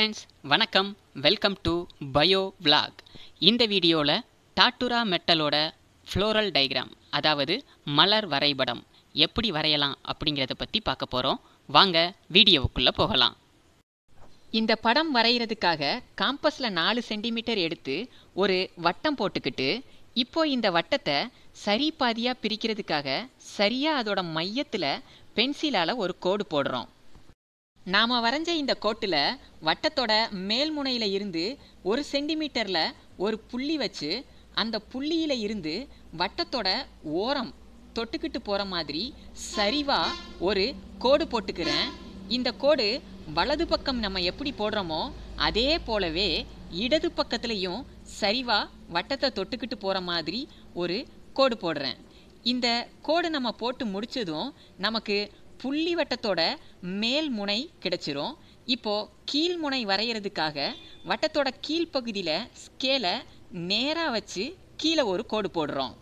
friends வணக்கம் welcome to bio vlog இந்த வீடியோவில் டாட்டுரா மெட்டலோட ஃப்ளோரல் டயக்ராம் அதாவது மலர் வரைபடம் எப்படி வரையலாம் அப்படிங்கிறத பற்றி பார்க்க போகிறோம் வாங்க வீடியோவுக்குள்ளே போகலாம் இந்த படம் வரைகிறதுக்காக காம்பஸில் நாலு சென்டிமீட்டர் எடுத்து ஒரு வட்டம் போட்டுக்கிட்டு இப்போ இந்த வட்டத்தை சரி பாதியாக பிரிக்கிறதுக்காக சரியாக அதோட மையத்தில் பென்சிலால் ஒரு கோடு போடுறோம் நாம் வரைஞ்ச இந்த கோட்டில் வட்டத்தோட மேல் முனையில் இருந்து ஒரு சென்டிமீட்டரில் ஒரு புள்ளி வச்சு அந்த புள்ளியில் இருந்து வட்டத்தோட ஓரம் தொட்டுக்கிட்டு போகிற மாதிரி சரிவாக ஒரு கோடு போட்டுக்கிறேன் இந்த கோடு வலது பக்கம் நம்ம எப்படி போடுறோமோ அதே போலவே இடது பக்கத்துலேயும் சரிவா வட்டத்தை தொட்டுக்கிட்டு போகிற மாதிரி ஒரு கோடு போடுறேன் இந்த கோடு நம்ம போட்டு முடிச்சதும் நமக்கு புள்ளி வட்டத்தோட மேல் முனை கிடைச்சிரும் இப்போ கீழ் முனை வரைகிறதுக்காக வட்டத்தோட கீழ்ப்பகுதியில் ஸ்கேலை நேராக வச்சு கீழே ஒரு கோடு போடுறோம்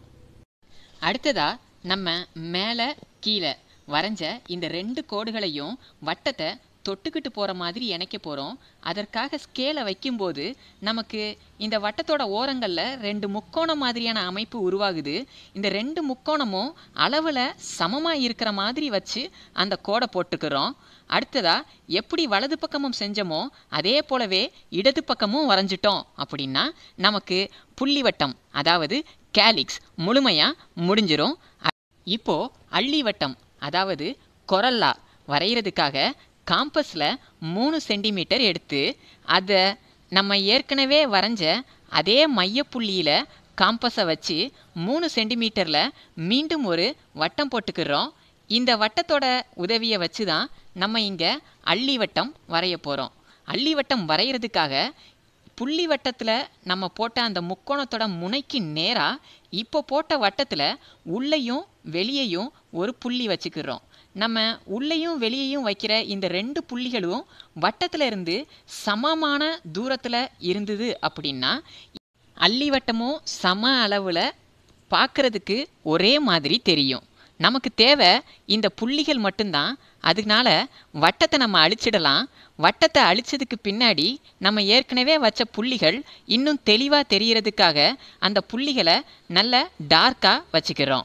அடுத்ததா நம்ம மேலே கீழே வரைஞ்ச இந்த ரெண்டு கோடுகளையும் வட்டத்தை தொட்டுக்கிட்டு போகிற மாதிரி இணைக்க போகிறோம் அதற்காக ஸ்கேலை வைக்கும்போது நமக்கு இந்த வட்டத்தோட ஓரங்களில் ரெண்டு முக்கோணம் மாதிரியான அமைப்பு உருவாகுது இந்த ரெண்டு முக்கோணமும் அளவில் சமமாக இருக்கிற மாதிரி வச்சு அந்த கோடை போட்டுக்கிறோம் அடுத்ததா எப்படி வலது பக்கமும் செஞ்சோமோ அதே போலவே இடது பக்கமும் வரைஞ்சிட்டோம் அப்படின்னா நமக்கு புள்ளிவட்டம் அதாவது கேலிக்ஸ் முழுமையாக முடிஞ்சிரும் இப்போ அள்ளிவட்டம் அதாவது கொரல்லா வரைகிறதுக்காக காம்பஸில் மூணு சென்டிமீட்டர் எடுத்து அதை நம்ம ஏற்கனவே வரைஞ்ச அதே மையப்புள்ளியில் காம்பஸை வச்சு மூணு சென்டிமீட்டரில் மீண்டும் ஒரு வட்டம் போட்டுக்கிறோம் இந்த வட்டத்தோட உதவியை வச்சு தான் நம்ம இங்கே அள்ளி வட்டம் வரைய போகிறோம் அள்ளி வட்டம் வரைகிறதுக்காக புள்ளி வட்டத்தில் நம்ம போட்ட அந்த முக்கோணத்தோட முனைக்கு நேராக இப்போ போட்ட வட்டத்தில் உள்ளேயும் வெளியேயும் ஒரு புள்ளி வச்சுக்கிறோம் நம்ம உள்ளேயும் வெளியேயும் வைக்கிற இந்த ரெண்டு புள்ளிகளும் வட்டத்தில் இருந்து சமமான தூரத்தில் இருந்தது அப்படின்னா அள்ளி வட்டமும் சம அளவில் பார்க்குறதுக்கு ஒரே மாதிரி தெரியும் நமக்கு தேவை இந்த புள்ளிகள் மட்டும்தான் அதனால வட்டத்தை நம்ம அழிச்சிடலாம் வட்டத்தை அழிச்சதுக்கு பின்னாடி நம்ம ஏற்கனவே வச்ச புள்ளிகள் இன்னும் தெளிவாக தெரியறதுக்காக அந்த புள்ளிகளை நல்ல டார்க்காக வச்சுக்கிறோம்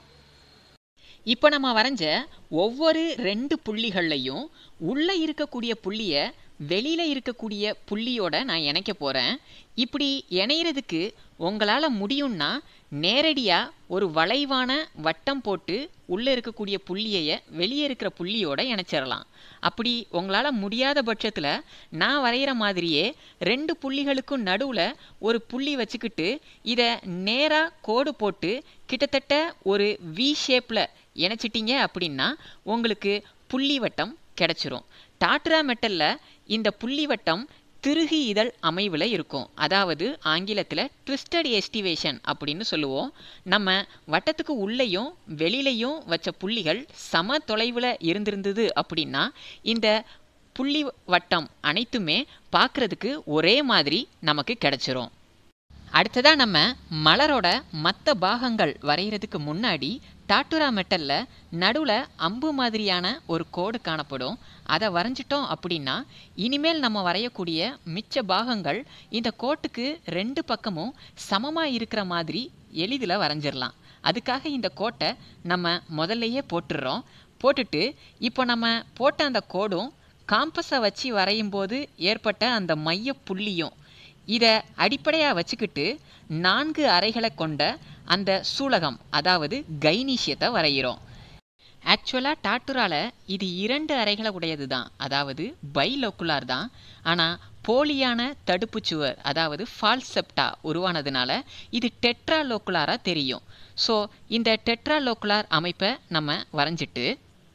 இப்போ நம்ம வரைஞ்ச ஒவ்வொரு ரெண்டு புள்ளிகள்லையும் உள்ளே இருக்கக்கூடிய புள்ளியை வெளியில் இருக்கக்கூடிய புள்ளியோட நான் இணைக்க போகிறேன் இப்படி இணையிறதுக்கு உங்களால் முடியும்னா நேரடியாக ஒரு வளைவான வட்டம் போட்டு உள்ளே இருக்கக்கூடிய புள்ளியைய வெளியே இருக்கிற புள்ளியோட இணைச்சிடலாம் அப்படி உங்களால் முடியாத பட்சத்தில் நான் வரைகிற மாதிரியே ரெண்டு புள்ளிகளுக்கும் நடுவில் ஒரு புள்ளி வச்சுக்கிட்டு இதை நேராக கோடு போட்டு கிட்டத்தட்ட ஒரு வி ஷேப்பில் இணைச்சிட்டிங்க அப்படின்னா உங்களுக்கு புள்ளி வட்டம் கிடச்சிரும் டாட்ரா மெட்டலில் இந்த புள்ளி வட்டம் திருகி இதழ் அமைவில் இருக்கும் அதாவது ஆங்கிலத்தில் ட்விஸ்டட் எஸ்டிவேஷன் அப்படின்னு சொல்லுவோம் நம்ம வட்டத்துக்கு உள்ளேயும் வெளியிலையும் வச்ச புள்ளிகள் சம தொலைவில் இருந்திருந்தது அப்படின்னா இந்த புள்ளி வட்டம் அனைத்துமே பார்க்குறதுக்கு ஒரே மாதிரி நமக்கு கிடச்சிரும் அடுத்ததாக நம்ம மலரோட மற்ற பாகங்கள் வரைகிறதுக்கு முன்னாடி டாட்டுரா மெட்டலில் நடுவில் அம்பு மாதிரியான ஒரு கோடு காணப்படும் அதை வரைஞ்சிட்டோம் அப்படின்னா இனிமேல் நம்ம வரையக்கூடிய மிச்ச பாகங்கள் இந்த கோட்டுக்கு ரெண்டு பக்கமும் சமமாக இருக்கிற மாதிரி எளிதில் வரைஞ்சிடலாம் அதுக்காக இந்த கோட்டை நம்ம முதல்லையே போட்டுடுறோம் போட்டுட்டு இப்போ நம்ம போட்ட அந்த கோடும் காம்பஸை வச்சு வரையும் போது ஏற்பட்ட அந்த மைய புள்ளியும் இதை அடிப்படையாக வச்சுக்கிட்டு நான்கு அறைகளை கொண்ட அந்த சூலகம் அதாவது கைனீஷியத்தை வரைகிறோம் ஆக்சுவலாக டாட்டுராவில் இது இரண்டு அறைகளை உடையது தான் அதாவது பைலோக்குலார் தான் ஆனால் போலியான தடுப்பு சுவர் அதாவது ஃபால்செப்டா உருவானதுனால இது டெட்ராலோக்குலாராக தெரியும் ஸோ இந்த டெட்ராலோக்குலார் அமைப்பை நம்ம வரைஞ்சிட்டு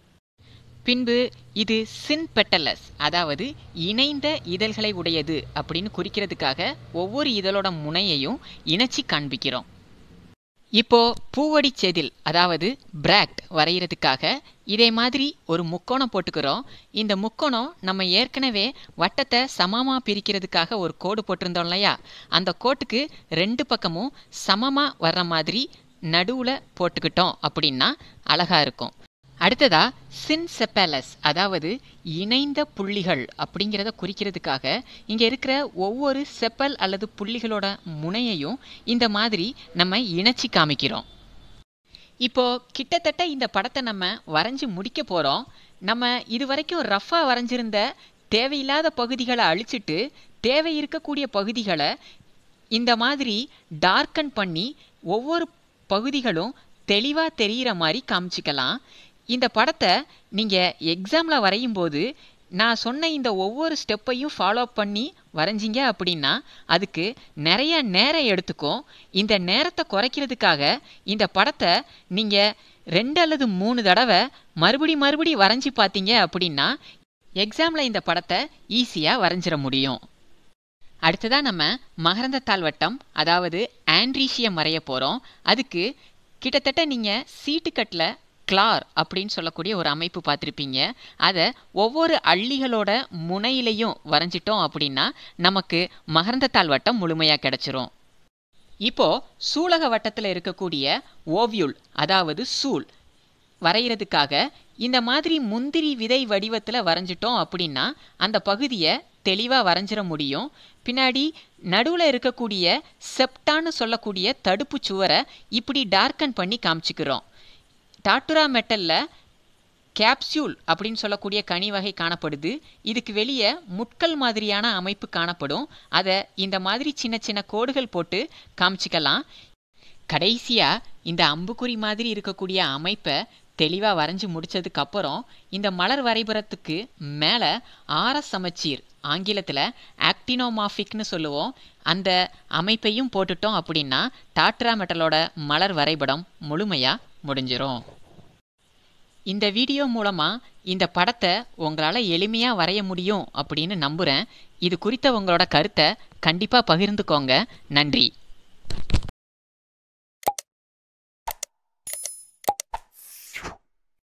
பின்பு இது சின் பெட்டலஸ் அதாவது இணைந்த இதழ்களை உடையது அப்படின்னு குறிக்கிறதுக்காக ஒவ்வொரு இதழோட முனையையும் இணைச்சி காண்பிக்கிறோம் இப்போ பூவடி செதில் அதாவது பிராக்ட் வரைகிறதுக்காக இதே மாதிரி ஒரு முக்கோணம் போட்டுக்கிறோம் இந்த முக்கோணம் நம்ம ஏற்கனவே வட்டத்தை சமமாக பிரிக்கிறதுக்காக ஒரு கோடு போட்டிருந்தோம் இல்லையா அந்த கோட்டுக்கு ரெண்டு பக்கமும் சமமாக வர்ற மாதிரி நடுவில் போட்டுக்கிட்டோம் அப்படின்னா அழகாக இருக்கும் அடுத்ததா சின்செப்பலஸ் அதாவது இணைந்த புள்ளிகள் அப்படிங்கிறத குறிக்கிறதுக்காக இங்கே இருக்கிற ஒவ்வொரு செப்பல் அல்லது புள்ளிகளோட முனையையும் இந்த மாதிரி நம்ம இணைச்சி காமிக்கிறோம் இப்போ கிட்டத்தட்ட இந்த படத்தை நம்ம வரைஞ்சி முடிக்க போகிறோம் நம்ம இது வரைக்கும் ரஃபாக வரைஞ்சிருந்த தேவையில்லாத பகுதிகளை அழிச்சிட்டு தேவை இருக்கக்கூடிய பகுதிகளை இந்த மாதிரி டார்க்கன் பண்ணி ஒவ்வொரு பகுதிகளும் தெளிவாக தெரிகிற மாதிரி காமிச்சிக்கலாம் இந்த படத்தை நீங்கள் எக்ஸாமில் வரையும் போது நான் சொன்ன இந்த ஒவ்வொரு ஸ்டெப்பையும் ஃபாலோ பண்ணி வரைஞ்சிங்க அப்படின்னா அதுக்கு நிறைய நேரம் எடுத்துக்கும் இந்த நேரத்தை குறைக்கிறதுக்காக இந்த படத்தை நீங்கள் ரெண்டு அல்லது மூணு தடவை மறுபடி மறுபடி வரைஞ்சி பார்த்தீங்க அப்படின்னா எக்ஸாமில் இந்த படத்தை ஈஸியாக வரைஞ்சிட முடியும் அடுத்ததாக நம்ம மகரந்த தாழ்வட்டம் அதாவது ஆண்ட்ரீஷியம் வரைய போகிறோம் அதுக்கு கிட்டத்தட்ட நீங்கள் சீட்டுக்கட்டில் கிளார் அப்படின்னு சொல்லக்கூடிய ஒரு அமைப்பு பார்த்துருப்பீங்க அதை ஒவ்வொரு அள்ளிகளோட முனையிலையும் வரைஞ்சிட்டோம் அப்படின்னா நமக்கு மகரந்த தாழ்வட்டம் முழுமையாக கிடச்சிரும் இப்போ சூலக வட்டத்தில் இருக்கக்கூடிய ஓவியுள் அதாவது சூல் வரைகிறதுக்காக இந்த மாதிரி முந்திரி விதை வடிவத்தில் வரைஞ்சிட்டோம் அப்படின்னா அந்த பகுதியை தெளிவாக வரைஞ்சிட முடியும் பின்னாடி நடுவில் இருக்கக்கூடிய செப்டான்னு சொல்லக்கூடிய தடுப்பு சுவரை இப்படி டார்க்கன் பண்ணி காமிச்சிக்கிறோம் டாட்டுரா மெட்டலில் கேப்சியூல் அப்படின்னு சொல்லக்கூடிய கனி வகை காணப்படுது இதுக்கு வெளியே முட்கள் மாதிரியான அமைப்பு காணப்படும் அதை இந்த மாதிரி சின்ன சின்ன கோடுகள் போட்டு காமிச்சிக்கலாம் கடைசியாக இந்த அம்புக்குறி மாதிரி இருக்கக்கூடிய அமைப்பை தெளிவாக வரைஞ்சி முடித்ததுக்கப்புறம் இந்த மலர் வரைபடத்துக்கு மேலே ஆர சமச்சீர் ஆங்கிலத்தில் ஆக்டினோமாஃபிக்னு சொல்லுவோம் அந்த அமைப்பையும் போட்டுட்டோம் அப்படின்னா டாட்ரா மெட்டலோட மலர் வரைபடம் முழுமையாக முடிஞ்சிரும் இந்த வீடியோ மூலமாக இந்த படத்தை உங்களால் எளிமையாக வரைய முடியும் அப்படின்னு நம்புகிறேன் இது குறித்த உங்களோட கருத்தை கண்டிப்பாக பகிர்ந்துக்கோங்க நன்றி